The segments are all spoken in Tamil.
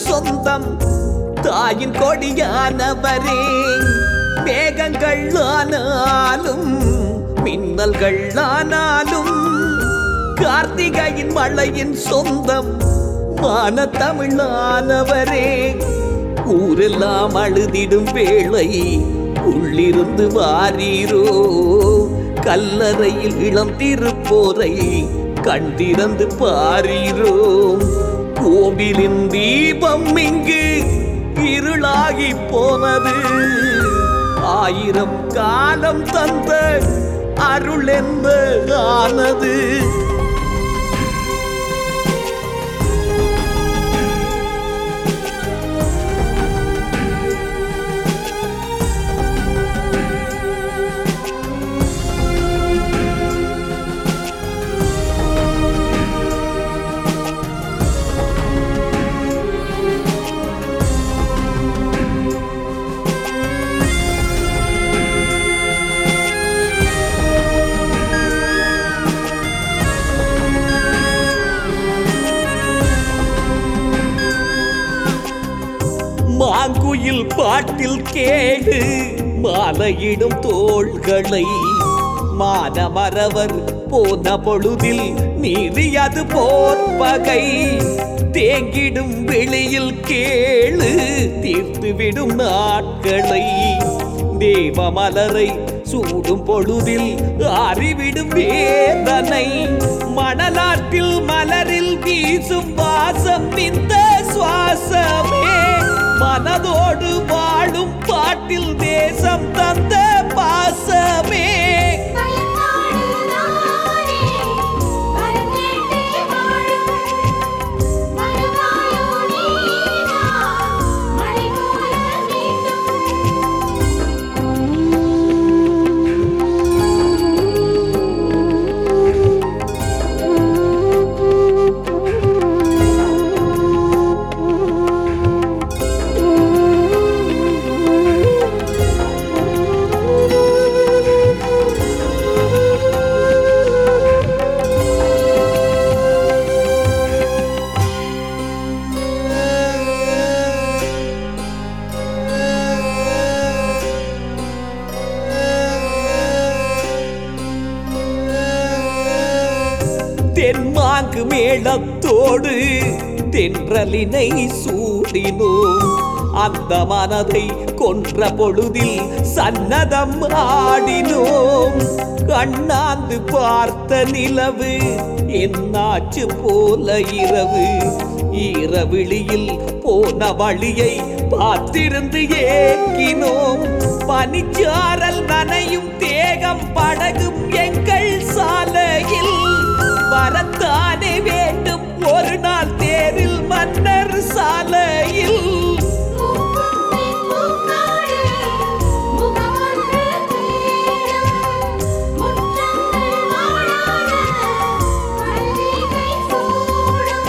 சொந்தம் தாயின் கொடியானவரே மேகங்கள் ஆனாலும் மின்னல்கள் ஆனாலும் கார்த்திகையின் மழையின் சொந்தம் மான தமிழானவரே ஊரெல்லாம் அழுதிடும் வேளை உள்ளிருந்து வாரீரோ கல்லறையில் இளம் திருப்போரை கண்டிறந்து பாரீரோ கோவிலின் தீபம் இங்கு இருளாகி போனது ஆயிரம் காலம் தந்த அருள் என்ன ஆனது மாங்குயில் பாட்டில் கேடு மாலையிடும் தோள்களை மானமரவர் போன பொழுதில் நீறியது போர் பகை தேங்கிடும் வெளியில் கேளு தீர்த்துவிடும் நாட்களை தேவமலரை சூடும் பொழுதில் அறிவிடும் வேதனை மணலாற்றில் மலரில் வீசும் வாசம் இந்த சுவாசமே மனதோடு வாழும் பாட்டில் தேசம் தந்த பாசமே பயனாடு நானே வரங்கேட்டே வாழும் வருவாயோ நீனா மழை போல மீண்டும் தென்மாங்கு மேளத்தோடு தென்றலினை சூடினோம் அந்த மனதை கொன்ற பொழுதில் சன்னதம் ஆடினோம் கண்ணாந்து பார்த்த நிலவு என்னாச்சு போல இரவு ஈரவிழியில் போன வழியை பார்த்திருந்து ஏக்கினோம் பனிச்சாரல் நனையும் தேகம் படகும் எங்கள் சாலையில் வரத்தானே வேண்டும் ஒரு நாள் தேரில் மன்னர் சாலையில் பூக்கும் பூக்காடு முகமொன்று தேடும் முற்றங்கள் வாழாத மல்லிகை சூடும்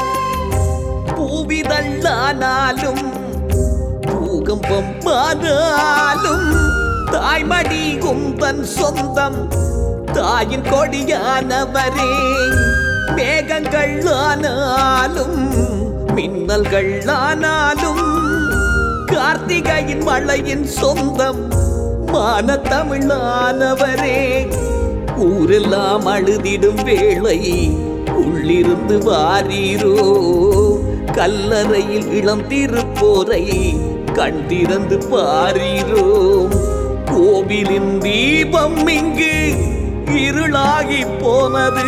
பூவிதழானாலும் பூகம்பம் ஆனாலும் தாய்மடி கும்பன் சொந்தம் தாயின் கொடியானவரே மேகங்கள் ஆனாலும் மின்னல்கள் ஆனாலும் கார்த்திகையின் மழையின் சொந்தம் மான தமிழானவரே ஊரெல்லாம் அழுதிடும் வேளை உள்ளிருந்து வாரீரோ கல்லறையில் இளம் திருப்போரை கண்டிறந்து பாரீரோ கோவிலின் தீபம் இங்கு இருளாகி போனது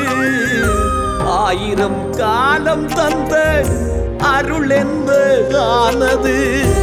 ஆயிரம் காலம் தந்த அருள் என்ன ஆனது